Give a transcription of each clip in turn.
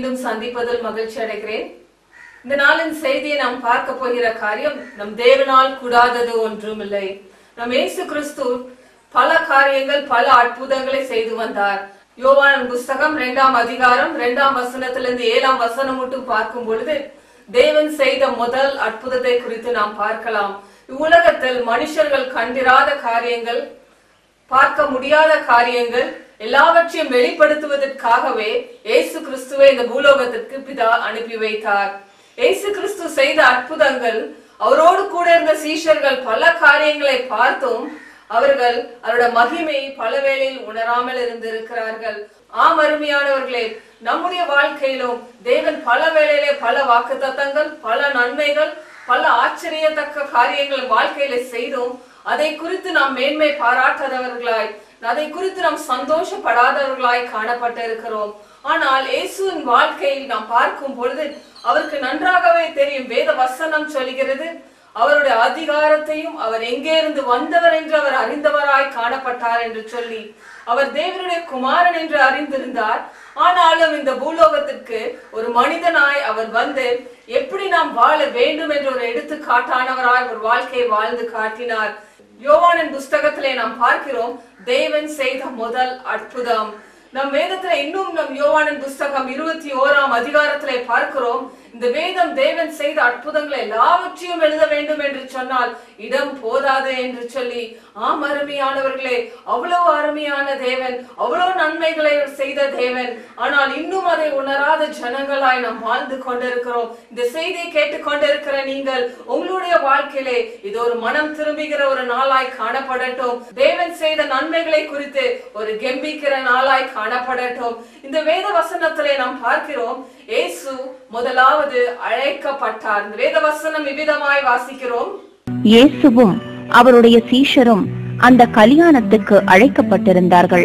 மீண்டும் சந்திப்பதில் மகிழ்ச்சி அடைகிறேன் இந்த நாளின் செய்தியை நாம் பார்க்க போகிற காரியம் நம் தேவனால் கூடாதது ஒன்றுமில்லை நம் இயேசு கிறிஸ்து பல காரியங்கள் பல அற்புதங்களை செய்து வந்தார் யோவான் புஸ்தகம் இரண்டாம் அதிகாரம் இரண்டாம் வசனத்திலிருந்து ஏழாம் வசனம் மட்டும் பார்க்கும் பொழுது தேவன் செய்த முதல் அற்புதத்தை குறித்து நாம் பார்க்கலாம் இவ்வுலகத்தில் மனுஷர்கள் கண்டிராத காரியங்கள் பார்க்க முடியாத காரியங்கள் எல்லாவற்றையும் வெளிப்படுத்துவதற்காகவே இயேசு கிறிஸ்துவை இந்த பூலோகத்திற்கு பிதா அனுப்பி வைத்தார் இயேசு கிறிஸ்து செய்த அற்புதங்கள் அவரோடு கூட இருந்த சீஷர்கள் பல காரியங்களை பார்த்தும் அவர்கள் அவரோட மகிமையை பல வேளையில் உணராமல் இருந்திருக்கிறார்கள் ஆம் அருமையானவர்களே நம்முடைய வாழ்க்கையிலும் தேவன் பல வேளையிலே பல வாக்குத்தத்தங்கள் பல நன்மைகள் பல ஆச்சரியத்தக்க காரியங்கள் வாழ்க்கையில செய்தும் அதை குறித்து நாம் மேன்மை பாராட்டாதவர்களாய் அதை குறித்து நாம் சந்தோஷப்படாதவர்களாய் காணப்பட்டு இருக்கிறோம் ஆனால் இயேசுவின் வாழ்க்கையில் நாம் பார்க்கும் பொழுது அவருக்கு நன்றாகவே தெரியும் வேத வசனம் சொல்கிறது அவருடைய அதிகாரத்தையும் அவர் எங்கே இருந்து வந்தவர் என்று அவர் அறிந்தவராய் காணப்பட்டார் என்று சொல்லி அவர் தேவனுடைய குமாரன் என்று அறிந்திருந்தார் ஆனாலும் இந்த பூலோகத்திற்கு ஒரு மனிதனாய் அவர் வந்து எப்படி நாம் வாழ வேண்டும் என்ற ஒரு எடுத்துக்காட்டானவராய் ஒரு வாழ்க்கையை வாழ்ந்து காட்டினார் யோவானின் புஸ்தகத்திலே நாம் பார்க்கிறோம் தேவன் செய்த முதல் அற்புதம் நம் வேதத்துல இன்னும் நம் யோவானின் புஸ்தகம் இருபத்தி ஓராம் அதிகாரத்திலே பார்க்கிறோம் இந்த வேதம் தேவன் செய்த அற்புதங்களை எல்லாவற்றையும் எழுத வேண்டும் என்று சொன்னால் இடம் போதாது என்று சொல்லி ஆம் அருமையானவர்களே அவ்வளவு அருமையான தேவன் அவ்வளவு நன்மைகளை செய்த தேவன் ஆனால் இன்னும் அதை உணராத ஜனங்களாய் நாம் வாழ்ந்து கொண்டிருக்கிறோம் இந்த செய்தியை கேட்டுக்கொண்டிருக்கிற நீங்கள் உங்களுடைய வாழ்க்கையிலே இது ஒரு மனம் திரும்புகிற ஒரு நாளாய் காணப்படட்டும் தேவன் செய்த நன்மைகளை குறித்து ஒரு கெம்பிக்கிற நாளாய் காணப்படட்டும் இந்த வேத வசனத்திலே நாம் பார்க்கிறோம் இயேசு முதலாவது அழைக்கப்பட்டார் இந்த வேத வசனம் இவ்விதமாய் வாசிக்கிறோம் இயேசுவும் அவருடைய சீஷரும் அந்த கல்யாணத்துக்கு அழைக்கப்பட்டிருந்தார்கள்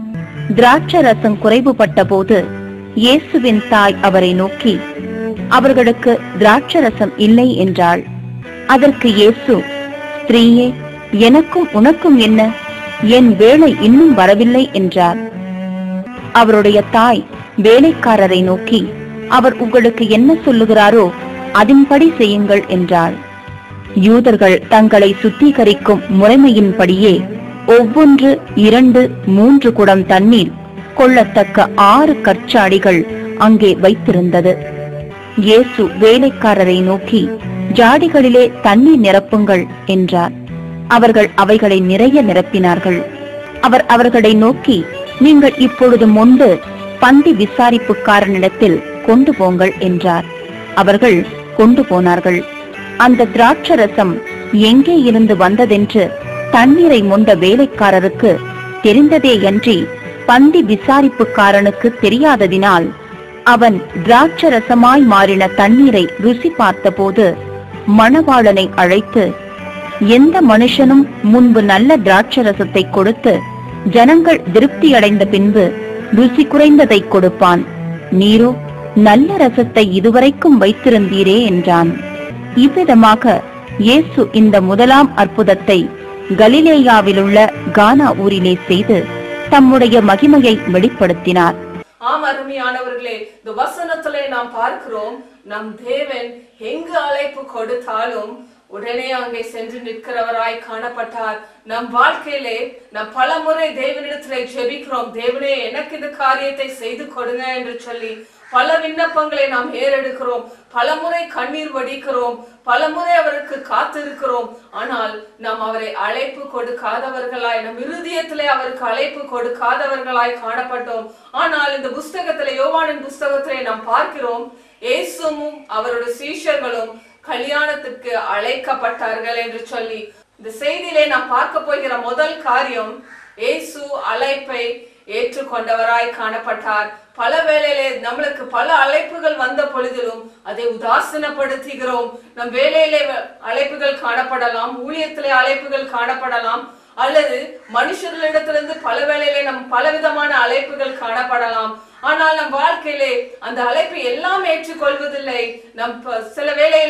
திராட்சரசம் குறைவுபட்ட போது இயேசுவின் தாய் அவரை நோக்கி அவர்களுக்கு திராட்சரசம் இல்லை என்றாள் அதற்கு இயேசு ஸ்திரீயே எனக்கும் உனக்கும் என்ன என் வேலை இன்னும் வரவில்லை என்றார் அவருடைய தாய் வேலைக்காரரை நோக்கி அவர் உங்களுக்கு என்ன சொல்லுகிறாரோ அதின்படி செய்யுங்கள் என்றாள் யூதர்கள் தங்களை சுத்திகரிக்கும் முறைமையின்படியே ஒவ்வொன்று இரண்டு மூன்று குடம் தண்ணீர் கொள்ளத்தக்க ஆறு கற்சாடிகள் அங்கே வைத்திருந்தது இயேசு வேலைக்காரரை நோக்கி ஜாடிகளிலே தண்ணீர் நிரப்புங்கள் என்றார் அவர்கள் அவைகளை நிறைய நிரப்பினார்கள் அவர் அவர்களை நோக்கி நீங்கள் இப்பொழுது முன்பு பந்தி விசாரிப்புக்காரனிடத்தில் கொண்டு போங்கள் என்றார் அவர்கள் கொண்டு போனார்கள் அந்த திராட்சரசம் எங்கே இருந்து வந்ததென்று தண்ணீரை மொண்ட வேலைக்காரருக்கு தெரிந்ததேயன்றி பந்தி விசாரிப்புக்காரனுக்கு தெரியாததினால் அவன் திராட்சரசமாய் மாறின தண்ணீரை ருசி பார்த்தபோது மணவாளனை அழைத்து எந்த மனுஷனும் முன்பு நல்ல திராட்சரசத்தை கொடுத்து ஜனங்கள் திருப்தியடைந்த பின்பு ருசி குறைந்ததை கொடுப்பான் நீரோ நல்ல ரசத்தை இதுவரைக்கும் வைத்திருந்தீரே என்றான் இவ்விதமாக இயேசு இந்த முதலாம் அற்புதத்தை கலிலேயாவிலுள்ள கானா ஊரிலே செய்து தம்முடைய மகிமையை வெளிப்படுத்தினார் ஆம் அருமையானவர்களே இந்த வசனத்திலே நாம் பார்க்கிறோம் நம் தேவன் எங்கு அழைப்பு கொடுத்தாலும் உடனே அங்கே சென்று நிற்கிறவராய் காணப்பட்டார் நம் வாழ்க்கையிலே நாம் பல முறை தேவனிடத்திலே ஜெபிக்கிறோம் தேவனே எனக்கு இந்த காரியத்தை செய்து கொடுங்க என்று சொல்லி பல விண்ணப்பங்களை நாம் ஏறெடுக்கிறோம் பல முறை கண்ணீர் வடிக்கிறோம் பல முறை அவருக்கு காத்திருக்கிறோம் ஆனால் நாம் அவரை அழைப்பு கொடுக்காதவர்களாய் நம் இருதயத்திலே அவருக்கு அழைப்பு கொடுக்காதவர்களாய் காணப்பட்டோம் ஆனால் இந்த புஸ்தகத்திலே யோவானின் புஸ்தகத்திலே நாம் பார்க்கிறோம் இயேசுவும் அவருடைய சீஷர்களும் கல்யாணத்திற்கு அழைக்கப்பட்டார்கள் என்று சொல்லி இந்த செய்தியிலே நாம் பார்க்க போகிற முதல் காரியம் இயேசு அழைப்பை ஏற்றுக்கொண்டவராய் காணப்பட்டார் பல வேளையிலே நம்மளுக்கு பல அழைப்புகள் வந்த பொழுதிலும் அதை உதாசீனப்படுத்துகிறோம் நம் வேலையிலே அழைப்புகள் காணப்படலாம் ஊழியத்திலே அழைப்புகள் காணப்படலாம் அல்லது மனுஷர்களிடத்திலிருந்து பல வேளையிலே நம் பலவிதமான அழைப்புகள் காணப்படலாம் ஆனால் நம் வாழ்க்கையிலே அந்த அழைப்பை எல்லாம் ஏற்றுக்கொள்வதில்லை நம் ப- சில வேளையிலே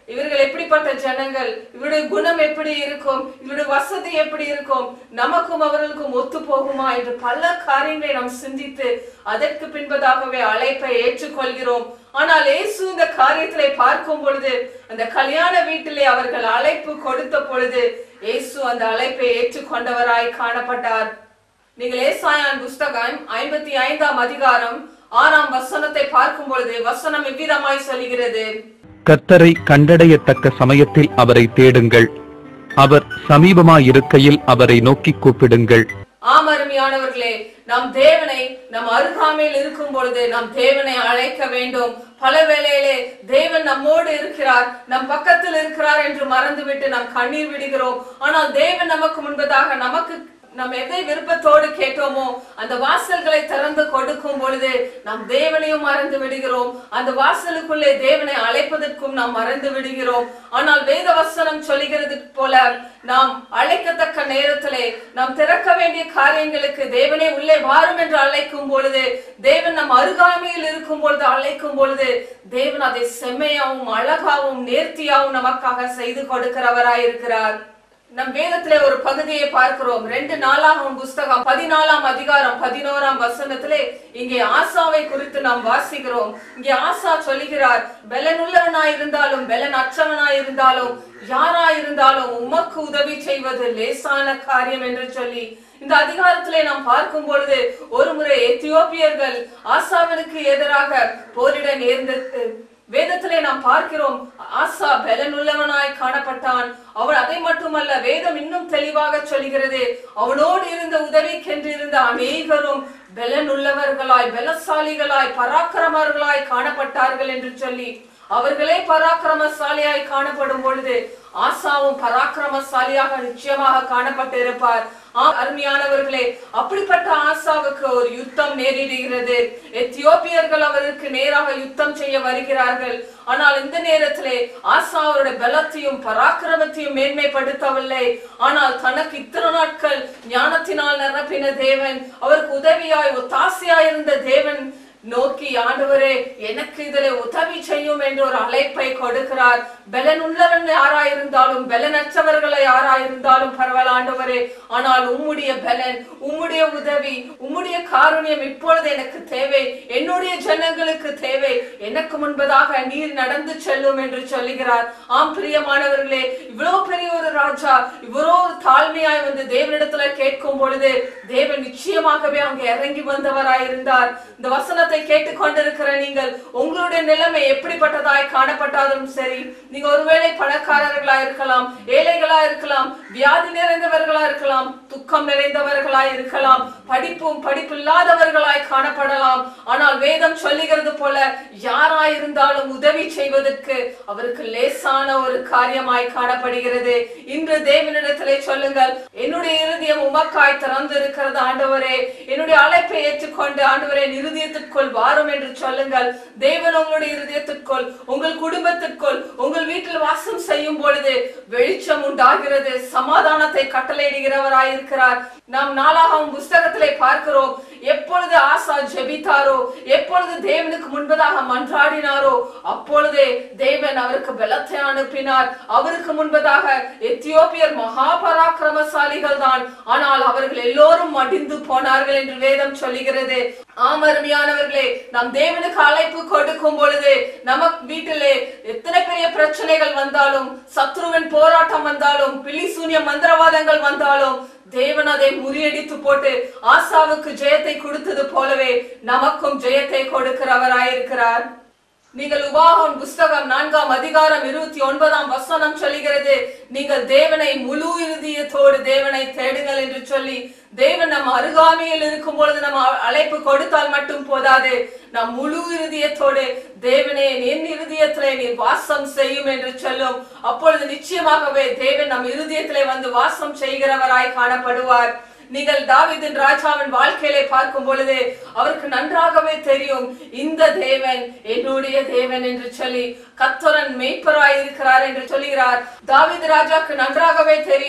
இவர்கள் எப்படிப்பட்ட ஜனங்கள் இவருடைய குணம் எப்படி இருக்கும் இவருடைய வசதி எப்படி இருக்கும் நமக்கும் அவர்களுக்கும் ஒத்து போகுமா என்று பல காரியங்களை நாம் சிந்தித்து அதற்கு பின்பதாகவே அழைப்பை ஏற்றுக்கொள்கிறோம் ஆனால் இயேசு இந்த காரியத்திலே பார்க்கும் பொழுது அந்த கல்யாண வீட்டிலே அவர்கள் அழைப்பு கொடுத்த பொழுது இயேசு அந்த அழைப்பை ஏற்றுக்கொண்டவராய் காணப்பட்டார் நீங்கள் ஏசாயான் புஸ்தகம் ஐம்பத்தி ஐந்தாம் அதிகாரம் ஆறாம் வசனத்தை பார்க்கும் பொழுது வசனம் எவ்விதமாய் சொல்கிறது கர்த்தரை கண்டடையத்தக்க சமயத்தில் அவரை தேடுங்கள் அவர் சமீபமாயிருக்கையில் அவரை நோக்கி கூப்பிடுங்கள் ஆம் அருமையானவர்களே நம் தேவனை நம் அருகாமையில் இருக்கும் பொழுது நம் தேவனை அழைக்க வேண்டும் பல வேளையிலே தேவன் நம்மோடு இருக்கிறார் நம் பக்கத்தில் இருக்கிறார் என்று மறந்துவிட்டு நாம் கண்ணீர் விடுகிறோம் ஆனால் தேவன் நமக்கு முன்பதாக நமக்கு நாம் எதை விருப்பத்தோடு கேட்டோமோ அந்த வாசல்களை திறந்து கொடுக்கும் பொழுது நாம் தேவனையும் மறந்து விடுகிறோம் அந்த வாசலுக்குள்ளே தேவனை அழைப்பதற்கும் நாம் மறந்து விடுகிறோம் ஆனால் வேத வசனம் சொல்லுகிறது போல நாம் அழைக்கத்தக்க நேரத்திலே நாம் திறக்க வேண்டிய காரியங்களுக்கு தேவனே உள்ளே வாரும் என்று அழைக்கும் பொழுது தேவன் நம் அருகாமையில் இருக்கும் பொழுது அழைக்கும் பொழுது தேவன் அதை செம்மையாவும் அழகாவும் நேர்த்தியாவும் நமக்காக செய்து கொடுக்கிறவராய் இருக்கிறார் நம் வேதத்திலே ஒரு பகுதியை பார்க்கிறோம் ரெண்டு நாளாகும் புஸ்தகம் பதினாலாம் அதிகாரம் பதினோராம் வசனத்திலே இங்கே ஆசாவை குறித்து நாம் வாசிக்கிறோம் இங்கே ஆசா சொல்லுகிறார் பெலனுள்ளவனாய் இருந்தாலும் பெலன் அற்றவனாய் இருந்தாலும் யாராய் இருந்தாலும் உமக்கு உதவி செய்வது லேசான காரியம் என்று சொல்லி இந்த அதிகாரத்திலே நாம் பார்க்கும் பொழுது ஒரு முறை எத்தியோப்பியர்கள் ஆசாவிற்கு எதிராக போரிட நேர்ந்தது வேதத்திலே நாம் பார்க்கிறோம் ஆசா பலனுள்ளவனாய் காணப்பட்டான் அவன் அதை மட்டுமல்ல வேதம் இன்னும் தெளிவாக சொல்கிறது அவனோடு இருந்த உதவிக்கென்று இருந்த அநேகரும் பலனுள்ளவர்களாய் பலசாலிகளாய் பராக்கிரமர்களாய் காணப்பட்டார்கள் என்று சொல்லி அவர்களே பராக்கிரமசாலியாய் காணப்படும் பொழுது ஆசாவும் பராக்கிரமசாலியாக நிச்சயமாக காணப்பட்டு இருப்பார் ஆம், அருமையானவர்களே அப்படிப்பட்ட ஆசாவுக்கு ஒரு யுத்தம் நேரிடுகிறது எத்தியோப்பியர்கள் அவருக்கு நேராக யுத்தம் செய்ய வருகிறார்கள் ஆனால் இந்த நேரத்திலே ஆசா அவருடைய பலத்தையும் பராக்கிரமத்தையும் மேன்மைப்படுத்தவில்லை ஆனால் தனக்கு இத்தனை நாட்கள் ஞானத்தினால் நிரப்பின தேவன் அவருக்கு உதவியாய் ஒத்தாசையாய் இருந்த தேவன் நோக்கி ஆண்டவரே எனக்கு இதிலே உதவி செய்யும் என்று ஒரு அழைப்பை கொடுக்கிறார் பலன் உள்ளவன் யாராயிருந்தாலும் பலனற்றவர்களை யாராயிருந்தாலும் பரவாயில்ல ஆண்டவரே ஆனால் உம்முடைய பலன் உம்முடைய உதவி உம்முடைய காருண்யம் இப்பொழுது எனக்கு தேவை என்னுடைய ஜனங்களுக்கு தேவை எனக்கு முன்பதாக நீர் நடந்து செல்லும் என்று சொல்லுகிறார் ஆம் பிரியமானவர்களே இவ்வளவு பெரிய ஒரு ராஜா இவ்வளோ ஒரு தாழ்மையாய் வந்து தேவனிடத்துல கேட்கும் பொழுது தேவன் நிச்சயமாகவே அங்கே இறங்கி வந்தவராயிருந்தார் இந்த வசனத்தை கேட்டுக்கொண்டிருக்கிற நீங்கள் உங்களுடைய நிலைமை எப்படிப்பட்டதாய் காணப்பட்டாலும் சரி நீங்க ஒருவேளை பணக்காரர்களா இருக்கலாம் ஏழைகளா இருக்கலாம் வியாதி நிறைந்தவர்களா இருக்கலாம் துக்கம் நிறைந்தவர்களாய் இருக்கலாம் படிப்பும் படிப்பில்லாதவர்களாய் காணப்படலாம் ஆனால் வேதம் சொல்லுகிறது போல யாராயிருந்தாலும் உதவி செய்வதற்கு அவருக்கு லேசான ஒரு காரியமாய் காணப்படுகிறது இன்று தேவனிடத்திலே சொல்லுங்கள் என்னுடைய இருதயம் உமக்காய் திறந்து இருக்கிறது ஆண்டவரே என்னுடைய அழைப்பை ஏற்றுக்கொண்டு ஆண்டவரே இருதயத்திற்குள் வாரும் என்று சொல்லுங்கள் தேவன் உங்களுடைய இருதயத்திற்குள் உங்கள் குடும்பத்திற்குள் உங்கள் வீட்டில் வாசம் செய்யும் பொழுது வெளிச்சம் உண்டாகிறது சமாதானத்தை கட்டளையிடுகிறவராய் இருக்கிறார் நாம் நாளாகவும் புஸ்தகத்திலே பார்க்கிறோம் எப்பொழுது ஆசா ஜெபித்தாரோ எப்பொழுது தேவனுக்கு முன்பதாக மன்றாடினாரோ அப்பொழுதே தேவன் அவருக்கு பலத்தை அனுப்பினார் அவருக்கு முன்பதாக எத்தியோப்பியர் மகா பராக்கிரமசாலிகள் தான் ஆனால் அவர்கள் எல்லோரும் மடிந்து போனார்கள் என்று வேதம் சொல்லுகிறது ஆம் அருமையானவர்களே நாம் தேவனுக்கு அழைப்பு கொடுக்கும் பொழுது நமக்கு வீட்டிலே எத்தனை பெரிய பிரச்சனைகள் வந்தாலும் சத்ருவின் போராட்டம் வந்தாலும் பில்லி சூன்ய மந்திரவாதங்கள் வந்தாலும் தேவன் அதை முறியடித்து போட்டு ஆசாவுக்கு ஜெயத்தை கொடுத்தது போலவே நமக்கும் ஜெயத்தை கொடுக்கிறவராயிருக்கிறார் நீங்கள் உபாகம் புஸ்தகம் நான்காம் அதிகாரம் இருபத்தி ஒன்பதாம் வசனம் சொல்லுகிறது நீங்கள் தேவனை முழு இறுதியத்தோடு தேவனை தேடுங்கள் என்று சொல்லி தேவன் நம் அருகாமையில் இருக்கும் பொழுது நம்ம அழைப்பு கொடுத்தால் மட்டும் போதாது நம் முழு இறுதியத்தோடு தேவனே என் இருதயத்திலே நீர் வாசம் செய்யும் என்று சொல்லும் அப்பொழுது நிச்சயமாகவே தேவன் நம் இருதயத்திலே வந்து வாசம் செய்கிறவராய் காணப்படுவார் நீங்கள் தாவீதின் ராஜாவின் வாழ்க்கையிலே பார்க்கும் பொழுது அவருக்கு நன்றாகவே தெரியும் இந்த தேவன் என்னுடைய தேவன் என்று சொல்லி கத்தரன் மெய்ப்பராய் இருக்கிறார் என்று சொல்லுகிறார் தாவீது ராஜாக்கு நன்றாகவே தெரியும்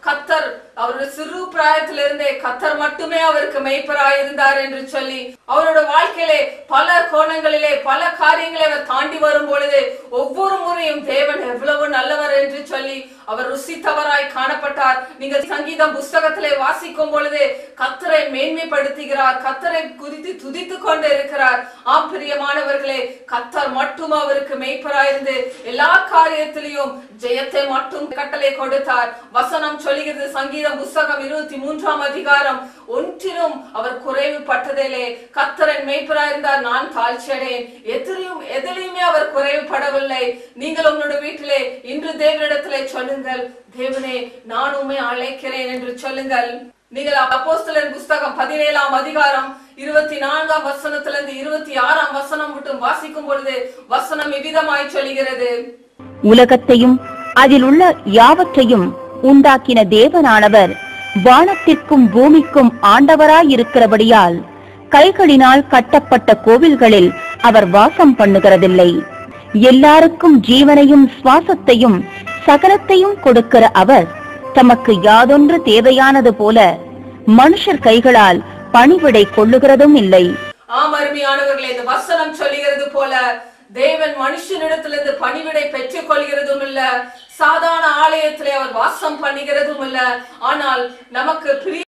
கத்தர் அவருடைய சிறு பிராயத்திலிருந்தே கத்தர் மட்டுமே அவருக்கு மெய்ப்பராய் இருந்தார் என்று சொல்லி அவரோட வாழ்க்கையிலே பல கோணங்களிலே பல காரியங்களை அவர் தாண்டி வரும் பொழுது ஒவ்வொரு முறையும் தேவன் எவ்வளவு நல்லவர் என்று சொல்லி அவர் ருசித்தவராய் காணப்பட்டார் நீங்கள் சங்கீதம் புஸ்தகத்திலே வாசிக்கும் பொழுது கத்தரை மேன்மைப்படுத்துகிறார் கத்தரை குறித்து துதித்துக் கொண்டு இருக்கிறார் ஆம் பிரியமானவர்களே கத்தர் மட்டும் அவருக்கு மெய்ப்பராயிருந்து எல்லா காரியத்திலையும் ஜெயத்தை மட்டும் கட்டளை கொடுத்தார் வசனம் சொல்லுகிறது சங்கீதம் புஸ்தகம் இருபத்தி மூன்றாம் அதிகாரம் ஒன்றிலும் அவர் குறைவுபட்டதிலே கத்தரன் மெய்ப்பராயிருந்தார் நான் தாழ்ச்சியடையேன் எதிலையும் எதிலையுமே அவர் குறைவுபடவில்லை நீங்கள் உங்களுடைய வீட்டிலே இன்று தேவனிடத்திலே சொல்லுங்கள் தேவனே நான் உண்மை அழைக்கிறேன் என்று சொல்லுங்கள் நீங்கள் அப்போஸ்தலன் புஸ்தகம் பதினேழாம் அதிகாரம் இருபத்தி நான்காம் வசனத்திலிருந்து இருபத்தி ஆறாம் வசனம் மட்டும் வாசிக்கும் பொழுது வசனம் இவ்விதமாய் சொல்கிறது உலகத்தையும் அதில் உள்ள யாவற்றையும் உண்டாக்கின தேவனானவர் வானத்திற்கும் பூமிக்கும் ஆண்டவராயிருக்கிறபடியால் கைகளினால் கட்டப்பட்ட கோவில்களில் அவர் வாசம் பண்ணுகிறதில்லை எல்லாருக்கும் ஜீவனையும் சுவாசத்தையும் சகலத்தையும் கொடுக்கிற அவர் தமக்கு யாதொன்று தேவையானது போல மனுஷர் கைகளால் பணிவிடை கொள்ளுகிறதும் இல்லை ஆம் அருமையானவர்களே இந்த வசனம் சொல்லுகிறது போல தேவன் மனுஷனிடத்திலிருந்து பணிவிடை பெற்றுக் கொள்கிறதும் இல்ல சாதாரண ஆலயத்திலே அவர் வாசம் பண்ணுகிறதும் இல்ல ஆனால் நமக்கு பிரிய